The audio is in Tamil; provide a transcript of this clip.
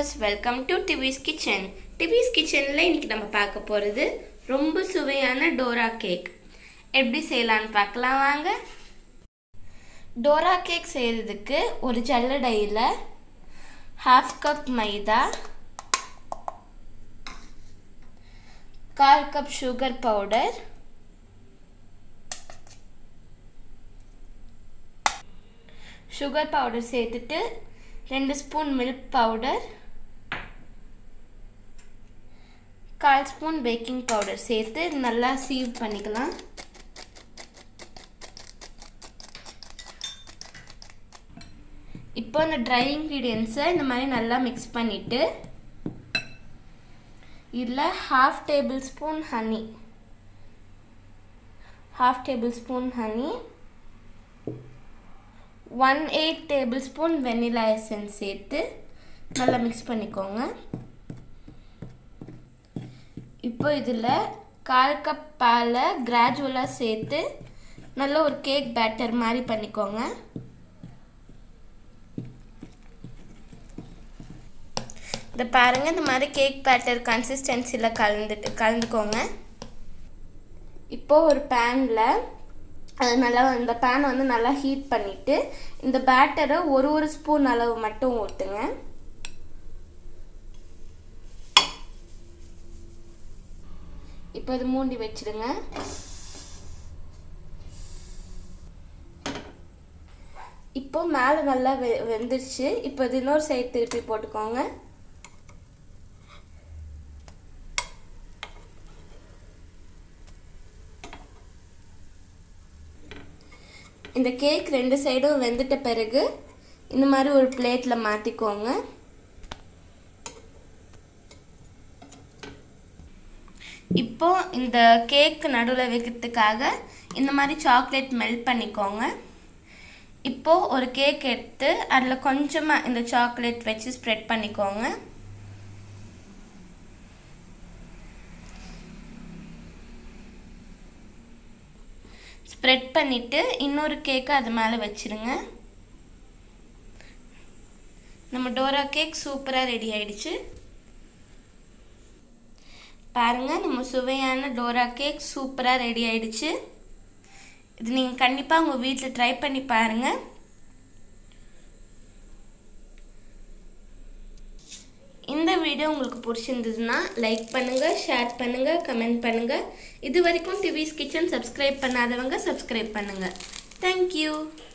வியூவர்ஸ் வெல்கம் டு டிவிஸ் கிச்சன் டிவிஸ் கிச்சனில் இன்னைக்கு நம்ம பார்க்க போகிறது ரொம்ப சுவையான டோரா கேக் எப்படி செய்யலான்னு பார்க்கலாம் வாங்க டோரா கேக் செய்கிறதுக்கு ஒரு ஜல்லடையில் ஹாஃப் கப் மைதா கால் cup sugar powder sugar powder சேர்த்துட்டு ரெண்டு ஸ்பூன் மில்க் பவுடர் கால் ஸ்பூன் பேக்கிங் பவுடர் சேர்த்து நல்லா சீவ் பண்ணிக்கலாம் இப்போ இந்த ட்ரை இன்க்ரீடியன்ஸை இந்த மாதிரி நல்லா மிக்ஸ் பண்ணிவிட்டு இதில் half tablespoon honey half tablespoon honey one eight tablespoon vanilla essence சேர்த்து நல்லா மிக்ஸ் பண்ணிக்கோங்க இப்போ இதில் கால் கப் பாலை கிராஜுவலாக சேர்த்து நல்ல ஒரு கேக் பேட்டர் மாதிரி பண்ணிக்கோங்க இதை பாருங்கள் இந்த மாதிரி கேக் பேட்டர் கன்சிஸ்டன்சியில் கலந்துட்டு கலந்துக்கோங்க இப்போது ஒரு பேனில் அது நல்லா இந்த பேனை வந்து நல்லா ஹீட் பண்ணிவிட்டு இந்த பேட்டரை ஒரு ஒரு ஸ்பூன் அளவு மட்டும் ஊற்றுங்க இப்போ இது மூடி வச்சிடுங்க இப்போ மேலே நல்லா வெ வெந்துருச்சு இப்போ இது இன்னொரு சைடு திருப்பி போட்டுக்கோங்க இந்த கேக் ரெண்டு சைடும் வெந்துட்ட பிறகு இந்த மாதிரி ஒரு பிளேட்டில் மாற்றிக்கோங்க இப்போ இந்த கேக் நடுவில் வைக்கிறதுக்காக இந்த மாதிரி சாக்லேட் மெல்ட் பண்ணிக்கோங்க இப்போது ஒரு கேக் எடுத்து அதில் கொஞ்சமாக இந்த சாக்லேட் வச்சு ஸ்ப்ரெட் பண்ணிக்கோங்க ஸ்ப்ரெட் பண்ணிவிட்டு இன்னொரு கேக்கை அது மேலே வச்சுருங்க நம்ம டோரா கேக் சூப்பராக ரெடி ஆயிடுச்சு பாருங்கள் நம்ம சுவையான டோரா கேக் சூப்பராக ரெடி ஆயிடுச்சு இது நீங்கள் கண்டிப்பாக உங்கள் வீட்டில் ட்ரை பண்ணி பாருங்கள் இந்த வீடியோ உங்களுக்கு பிடிச்சிருந்ததுன்னா லைக் பண்ணுங்கள் ஷேர் பண்ணுங்கள் கமெண்ட் பண்ணுங்கள் இது வரைக்கும் டிவிஸ் கிச்சன் சப்ஸ்கிரைப் பண்ணாதவங்க சப்ஸ்கிரைப் பண்ணுங்கள் தேங்க்யூ